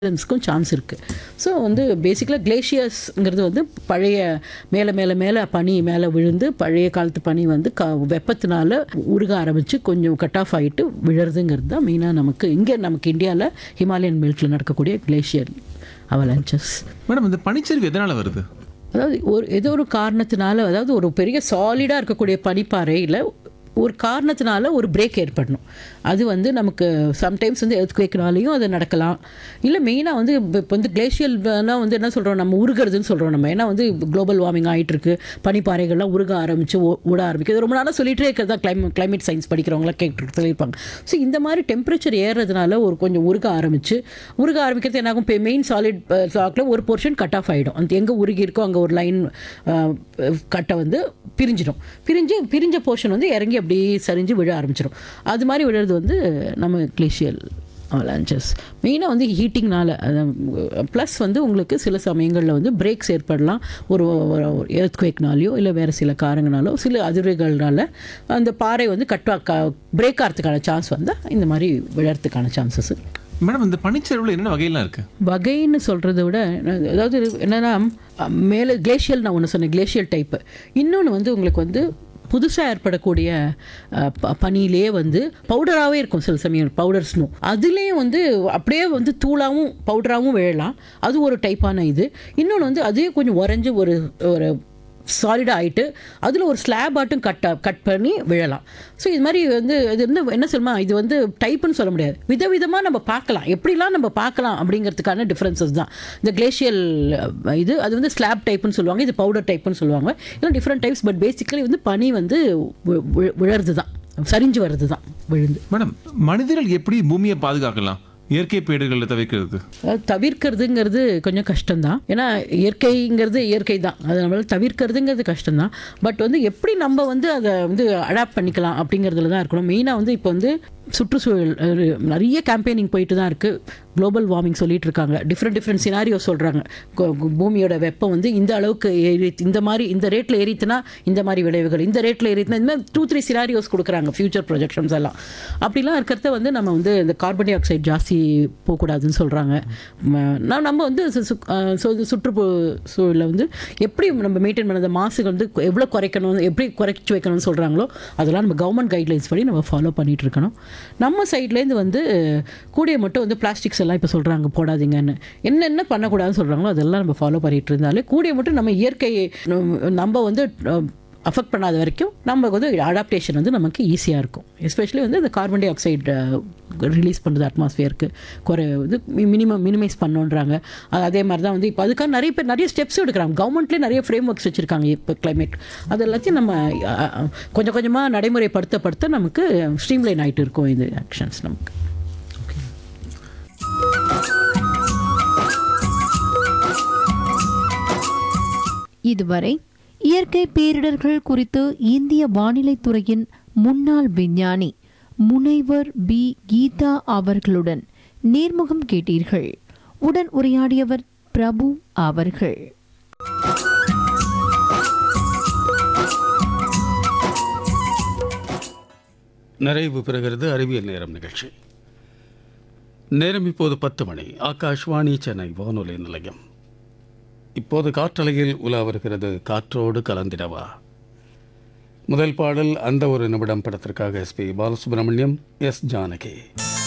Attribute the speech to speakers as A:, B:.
A: க்கும் சான்ஸ் இருக்குது ஸோ வந்து பேசிக்கலாக கிளேஷியர்ஸ்ங்கிறது வந்து பழைய மேலே மேலே மேலே பனி மேலே விழுந்து பழைய காலத்து பனி வந்து க வெப்பத்தினால உருக ஆரம்பித்து கொஞ்சம் கட் ஆஃப் ஆகிட்டு விழுறதுங்கிறது தான் மெயினாக நமக்கு இங்கே நமக்கு இந்தியாவில் ஹிமாலயன் பெல்ட்டில் நடக்கக்கூடிய கிளேஷியர் அவலன்ச்சஸ்
B: மேடம் இந்த பனிச்சரிவு எதனால் வருது
A: அதாவது ஒரு ஏதோ ஒரு காரணத்தினால அதாவது ஒரு பெரிய சாலிடாக இருக்கக்கூடிய பனிப்பாறையில் ஒரு காரணத்தினால ஒரு பிரேக் ஏற்படணும் அது வந்து நமக்கு சம்டைம்ஸ் வந்து எர்த்குவேக்னாலையும் அது நடக்கலாம் இல்லை மெயினாக வந்து இப்போ வந்து கிளேஷியல்னா வந்து என்ன சொல்கிறோம் நம்ம உருகிறதுன்னு சொல்கிறோம் நம்ம ஏன்னா வந்து குளோபல் வார்மிங் ஆகிட்டு இருக்கு பனிப்பாறைகள்லாம் உருக ஆரம்பிச்சு ஓ- ஓட ஆரம்பிக்குது ரொம்ப நாளாக சொல்லிகிட்டே இருக்கிறது தான் கிளைமேட் கிளைமேட் சயின்ஸ் படிக்கிறவங்களாம் கேட்டு சொல்லியிருப்பாங்க ஸோ இந்த மாதிரி டெம்பரேச்சர் ஏறுறதுனால ஒரு கொஞ்சம் உருக ஆரம்பிச்சு உருக ஆரம்பிக்கிறது என்னாகும் இப்போ மெயின் சாலிட் ஸ்டாக்ல ஒரு போர்ஷன் கட் ஆஃப் ஆகிடும் அந்த எங்கே உருகி இருக்கோ அங்கே ஒரு லைன் கட்டை வந்து பிரிஞ்சிடும் பிரிஞ்சு பிரிஞ்ச போர்ஷன் வந்து இறங்கி அப்படியே சரிஞ்சு விழ ஆரம்பிச்சிடும் அது மாதிரி விழுறது வந்து நம்ம கிளேஷியல் அவலான்ச்சஸ் மெயினாக வந்து ஹீட்டிங்னால ப்ளஸ் வந்து உங்களுக்கு சில சமயங்களில் வந்து பிரேக்ஸ் ஏற்படலாம் ஒரு எர்த்குவேக்னாலையோ இல்லை வேறு சில காரணங்களாலோ சில அதிர்வுகள்னால அந்த பாறை வந்து கட் பிரேக் ஆகிறதுக்கான சான்ஸ் வந்தால் இந்த மாதிரி விழறதுக்கான சான்சஸ்
B: மேடம் இந்த பனிச்சரிவில் என்னென்ன வகையெல்லாம் இருக்கு
A: வகைன்னு சொல்கிறத விட நான் அதாவது என்னென்னா மேலே கிளேஷியல் நான் ஒன்று சொன்னேன் கிளேஷியல் டைப்பு இன்னொன்று வந்து உங்களுக்கு வந்து புதுசாக ஏற்படக்கூடிய அஹ், ப- பனியிலே வந்து பவுடராகவே இருக்கும் சில சமயம் பவுடர் ஸ்னோ அதுலேயும் வந்து அப்படியே வந்து தூளாகவும் பவுடராகவும் விழலாம் அது ஒரு டைப்பான இது இன்னொன்று வந்து அதே கொஞ்சம் உறைஞ்சு ஒரு ஒரு சாலிடாக ஆகிட்டு அதில் ஒரு ஸ்லாப் ஆட்டும் கட் கட் பண்ணி விழலாம் ஸோ இது மாதிரி வந்து இது வந்து என்ன சொல்லுமா இது வந்து டைப்புன்னு சொல்ல முடியாது விதவிதமாக நம்ம பார்க்கலாம் எப்படிலாம் நம்ம பார்க்கலாம் அப்படிங்கிறதுக்கான டிஃப்ரென்சஸ் தான் இந்த கிளேஷியல் இது அது வந்து ஸ்லாப் டைப்புன்னு சொல்லுவாங்க இது பவுடர் டைப்புன்னு சொல்லுவாங்க இதெல்லாம் டிஃப்ரெண்ட் டைப்ஸ் பட் பேசிக்கலி வந்து பனி வந்து வி- வி- விழறது தான் சரிஞ்சு வர்றது தான் விழுந்து
B: மேடம் மனிதர்கள் எப்படி பூமியை பாதுகாக்கலாம் இயற்கை பேடுகளை தவிர்க்கிறதுக்கு
A: அதாவது தவிர்க்கிறதுங்கிறது கொஞ்சம் கஷ்டம்தான் ஏன்னா இயற்கைங்கிறது இயற்கை தான் அதை நம்மளால தவிர்க்கிறதுங்கிறது கஷ்டம்தான் பட் வந்து எப்படி நம்ம வந்து அதை வந்து அடாப்ட் பண்ணிக்கலாம் அப்படிங்கிறதுல தான் இருக்கணும் மெயினாக வந்து இப்போ வந்து சுற்றுச்சூழல் ஒரு நிறைய கேம்பெயினிங் போயிட்டு தான் இருக்குது குளோபல் வார்மிங் சொல்லிட்டு இருக்காங்க டிஃப்ரெண்ட் டிஃப்ரெண்ட் சினாரியோ சொல்கிறாங்க பூமியோட வெப்பம் வந்து இந்த அளவுக்கு ஏறி இந்த மாதிரி இந்த ரேட்டில் ஏறித்துனா இந்த மாதிரி விளைவுகள் இந்த ரேட்டில் ஏறித்துனா இந்த மாதிரி டூ த்ரீ சினாரியோஸ் கொடுக்குறாங்க ஃபியூச்சர் ப்ரொஜெக்ஷன்ஸ் எல்லாம் அப்படிலாம் இருக்கிறத வந்து நம்ம வந்து இந்த கார்பன் டை ஆக்சைடு ஜாஸ்தி போகக்கூடாதுன்னு சொல்கிறாங்க நான் நம்ம வந்து சு- சு- அஹ் சு- சுற்றுப்பு சூழலை வந்து எப்படி நம்ம மெயின்டைன் பண்ண மாசுகள் வந்து எவ்வளோ குறைக்கணும் எப்படி குறைச்சி வைக்கணும்னு சொல்கிறாங்களோ அதெல்லாம் நம்ம கவர்மெண்ட் கைட்லைன்ஸ் படி நம்ம ஃபாலோ பண்ணிட்டு இருக்கணும் நம்ம சைட்லேருந்து வந்து கூடிய மட்டும் வந்து பிளாஸ்டிக்ஸ் எல்லாம் இப்போ சொல்கிறாங்க போடாதீங்கன்னு என்னென்ன பண்ணக்கூடாதுன்னு சொல்கிறாங்களோ அதெல்லாம் நம்ம ஃபாலோ பண்ணிட்டு இருந்தாலே கூடிய மட்டும் நம்ம இயற்கையை நம்ம- நம்ம வந்து அஃபெக்ட் பண்ணாத வரைக்கும் நம்ம வந்து அடாப்டேஷன் வந்து நமக்கு ஈஸியாக இருக்கும் எஸ்பெஷலி வந்து இந்த கார்பன் டை ஆக்சைடு ரிலீஸ் பண்ணுறது அட்மாஸ்ஃபியருக்கு குறை இது மினிமம் மினிமைஸ் பண்ணோன்றாங்க அது அதே மாதிரி தான் வந்து இப்போ அதுக்காக நிறைய பேர் நிறைய ஸ்டெப்ஸ் எடுக்கிறாங்க கவர்மெண்ட்லேயே நிறைய ஃப்ரேம் ஒர்க்ஸ் வச்சுருக்காங்க இப்போ கிளைமேட் அது எல்லாத்தையும் நம்ம அ, அ, கொஞ்சம் கொஞ்சமாக நடைமுறைப்படுத்த படுத்த நமக்கு ஸ்ட்ரீம்லைன் ஆகிட்டு இருக்கும் இது ஆக்ஷன்ஸ் நமக்கு
C: இதுவரை இயற்கை பேரிடர்கள் குறித்து இந்திய வானிலைத் துறையின் முன்னாள் விஞ்ஞானி முனைவர் பி கீதா அவர்களுடன் நேர்முகம் கேட்டீர்கள் உடன் உரையாடியவர் பிரபு அவர்கள்
D: நிறைவு பெறுகிறது அறிவியல் நேரம் நிகழ்ச்சி நேரம் இப்போது பத்து மணி ஆகாஷ்வாணி சென்னை வானொலி நிலையம் இப்போது காற்றலையில் உலா வருகிறது காற்றோடு கலந்திடவா முதல் பாடல் அந்த ஒரு நிமிடம் படத்திற்காக எஸ்பி பாலசுப்ரமணியம் எஸ் ஜானகி